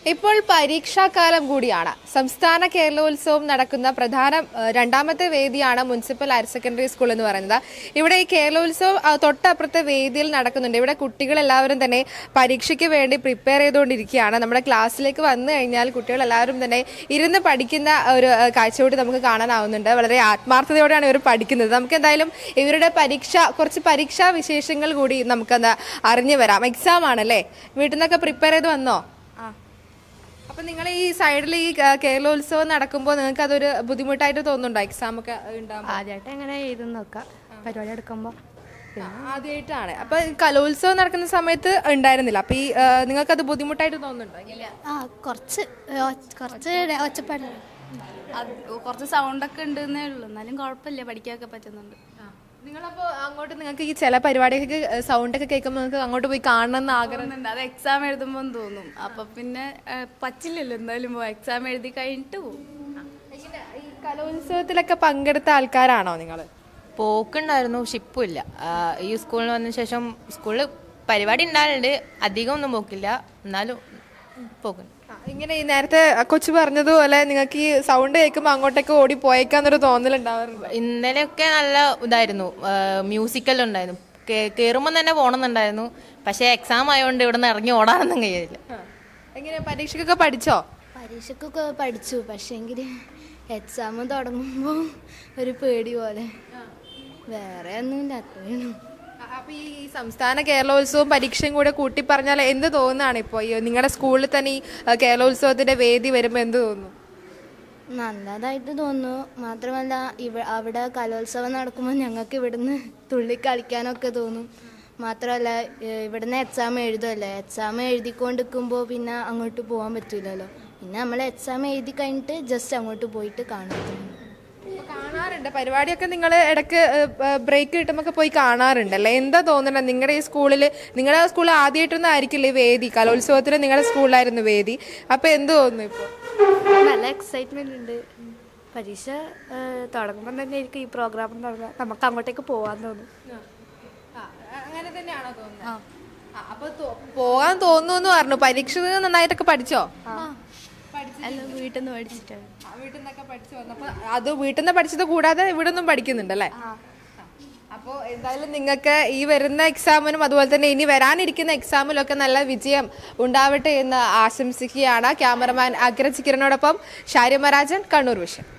ഇപ്പോൾ പരീക്ഷാകാലം കൂടിയാണ് സംസ്ഥാന കേരളോത്സവം നടക്കുന്ന പ്രധാന ഏഹ്, രണ്ടാമത്തെ വേദിയാണ് മുനിസിപ്പൽ ഹയർ സെക്കൻഡറി സ്കൂൾ എന്ന് പറയുന്നത് ഇവിടെ ഈ കേരളോത്സവം ആ, തൊട്ടപ്പുറത്തെ വേദിയിൽ നടക്കുന്നുണ്ട് ഇവിടെ കുട്ടികൾ എല്ലാവരും തന്നെ പരീക്ഷയ്ക്ക് വേണ്ടി പ്രിപ്പയർ ചെയ്തുകൊണ്ടിരിക്കുകയാണ് നമ്മുടെ ക്ലാസ്സിലേക്ക് വന്നു കഴിഞ്ഞാൽ കുട്ടികൾ എല്ലാവരും തന്നെ ഇരുന്ന് പഠിക്കുന്ന ഒരു ഏഹ്, കാഴ്ചയോട് നമുക്ക് കാണാനാവുന്നുണ്ട് വളരെ ആത്മാർത്ഥതയോടെയാണ് ഇവർ പഠിക്കുന്നത് നമുക്ക് എന്തായാലും ഇവരുടെ പരീക്ഷ കുറച്ച് പരീക്ഷാ വിശേഷങ്ങൾ കൂടി നമുക്കത് അറിഞ്ഞു വരാം എക്സാം ആണല്ലേ വീട്ടിൽ നിന്നൊക്കെ പ്രിപ്പയർ ചെയ്ത് വന്നോ അപ്പൊ നിങ്ങൾ ഈ സൈഡിൽ ഈ കേ- കേരളോത്സവം നടക്കുമ്പോൾ നിങ്ങൾക്ക് അതൊരു ബുദ്ധിമുട്ടായിട്ട് തോന്നുന്നുണ്ടോ എക്സാം ഒക്കെ ഉണ്ടാകുമ്പോൾ ആദ്യമായിട്ട് എങ്ങനെ എഴുതുന്ന നോക്കാം പരിപാടി എടുക്കുമ്പോൾ ആദ്യമായിട്ടാണ് അപ്പൊ ഈ കലോത്സവം നടക്കുന്ന സമയത്ത് ഉണ്ടായിരുന്നില്ല അപ്പൊ ഈ നിങ്ങൾക്ക് അത് ബുദ്ധിമുട്ടായിട്ട് തോന്നുന്നുണ്ടോ എങ്ങനെയാ? ആ കുറച്ച് ഒച്ച- കുറച്ച് ഒച്ചപ്പാട് അത് കുറച്ച് സൗണ്ടൊക്കെ ഉണ്ടെന്നേ ഉള്ളൂ എന്നാലും കുഴപ്പമില്ല പഠിക്കാനൊക്കെ പറ്റുന്നുണ്ട് നിങ്ങളപ്പോ അങ്ങോട്ട് നിങ്ങൾക്ക് ഈ ചില പരിപാടിയൊക്കെ സൗണ്ട് ഒക്കെ കേൾക്കുമ്പോൾ നിങ്ങൾക്ക് അങ്ങോട്ട് പോയി കാണണം എന്ന് ആഗ്രഹം തോന്നുന്നുണ്ട് അത് എക്സാം എഴുതുമ്പോൾ തോന്നും അപ്പൊ പിന്നെ ആ, പറ്റില്ലല്ലോ എന്തായാലും എക്സാം എഴുതി കഴിഞ്ഞിട്ട് പോകും എങ്ങനെ ഈ കലോത്സവത്തിലൊക്കെ പങ്കെടുത്ത ആൾക്കാരാണോ നിങ്ങൾ പോക്കുണ്ടായിരുന്നു പക്ഷെ ഇപ്പം ഇല്ല ആ, ഈ സ്കൂളിൽ വന്നതിന് ശേഷം സ്കൂളിൽ പരിപാടി ഉണ്ടാകലുണ്ട് അധികം ഒന്നും പോക്കില്ല എന്നാലും പോകുന്നു ഇങ്ങനെ ഈ നേരത്തെ കൊച്ചു പറഞ്ഞതുപോലെ നിങ്ങൾക്ക് ഈ സൗണ്ട് കേൾക്കുമ്പോൾ അങ്ങോട്ടേക്ക് ഓടി പോയേക്കാന്നൊരു തോന്നലുണ്ടാവാറുണ്ട് ഇന്നലെയൊക്കെ നല്ല ഇതായിരുന്നു മ്യൂസിക്കൽ ഉണ്ടായിരുന്നു കയറുമ്പോൾ തന്നെ പോകണമെന്നുണ്ടായിരുന്നു പക്ഷേ എക്സാം ആയതുകൊണ്ട് ഇവിടെ നിന്ന് ഇറങ്ങി ഓടാനൊന്നും കഴിയില്ല എങ്ങനെ പരീക്ഷയ്ക്കൊക്കെ പഠിച്ചോ പരീക്ഷക്കൊക്കെ പഠിച്ചു പക്ഷേങ്കിൽ എക്സാം തുടങ്ങുമ്പോൾ ഒരു പേടി പോലെ വേറെ ഒന്നുമില്ല അത്രയും അ- അപ്പൊ ഈ സംസ്ഥാന കേരളോത്സവവും പരീക്ഷയും കൂടെ കൂട്ടി പറഞ്ഞാൽ എന്ത് തോന്നുന്നതാണ് ഇപ്പോൾ ഈ നിങ്ങളുടെ സ്കൂളിൽ തന്നെ ഈ അഹ്, കേരളോത്സവത്തിന്റെ വേദി വരുമ്പോൾ എന്ത് തോന്നുന്നു നല്ലതായിട്ട് തോന്നുന്നു മാത്രമല്ല ഇവ അവിടെ കലോത്സവം നടക്കുമ്പോൾ ഞങ്ങൾക്ക് ഇവിടുന്ന് തുള്ളി കളിക്കാനൊക്കെ തോന്നും മാത്രമല്ല ഏഹ് ഇവിടുന്ന് എക്സാം എഴുതുമല്ലോ എക്സാം എഴുതിക്കൊണ്ടിരിക്കുമ്പോൾ പിന്നെ അങ്ങോട്ട് പോകാൻ പറ്റില്ലല്ലോ പിന്നെ നമ്മൾ എക്സാം എഴുതി കഴിഞ്ഞിട്ട് ജസ്റ്റ് അങ്ങോട്ട് പോയിട്ട് കാണാൻ തോന്നും ഇപ്പൊ കാണാറുണ്ട് പരിപാടിയൊക്കെ നിങ്ങൾ ഇടയ്ക്ക് ബ്രേക്ക് കിട്ടുമ്പോൾ പോയി കാണാറുണ്ടല്ലേ എന്താ തോന്നുന്നത് നിങ്ങളുടെ ഈ സ്കൂളിൽ നിങ്ങളുടെ സ്കൂളിൽ ആദ്യമായിട്ടൊന്നും ആയിരിക്കില്ല ഈ വേദി കലോത്സവത്തിന് നിങ്ങളുടെ സ്കൂളിലായിരുന്നു വേദി അപ്പൊ എന്ത് തോന്നുന്നു ഇപ്പോൾ നല്ല എക്സൈറ്റ്മെന്റ് ഉണ്ട് പരീക്ഷ തുടങ്ങുമ്പോൾ തന്നെ എനിക്ക് ഈ പ്രോഗ്രാം തുടങ്ങാം നമുക്ക് അങ്ങോട്ടേക്ക് പോകാൻ തോന്നും അങ്ങനെ തന്നെയാണോ തോന്നുന്നത് അപ്പൊ തോ- പോകാൻ തോന്നുന്നു പറഞ്ഞു പരീക്ഷ നന്നായിട്ടൊക്കെ പഠിച്ചോ അല്ല വീട്ടിൽ നിന്ന് പഠിച്ചിട്ടാണ് ആ, വീട്ടിൽ നിന്നൊക്കെ പഠിച്ചു വന്നപ്പോ അത് വീട്ടിൽ നിന്ന് പഠിച്ചത് കൂടാതെ ഇവിടെ നിന്നും പഠിക്കുന്നുണ്ടല്ലേ അപ്പോൾ എന്തായാലും നിങ്ങൾക്ക് ഈ വരുന്ന എക്സാമിനും അതുപോലെ തന്നെ ഇനി വരാനിരിക്കുന്ന എക്സാമിലും ഒക്കെ നല്ല വിജയം ഉണ്ടാവട്ടെ എന്ന് ആശംസിക്കുകയാണ് ക്യാമറമാൻ അഗ്രജിക്കിരനോടൊപ്പം ഷാരിമരാജൻ കണ്ണൂർ വിഷൻ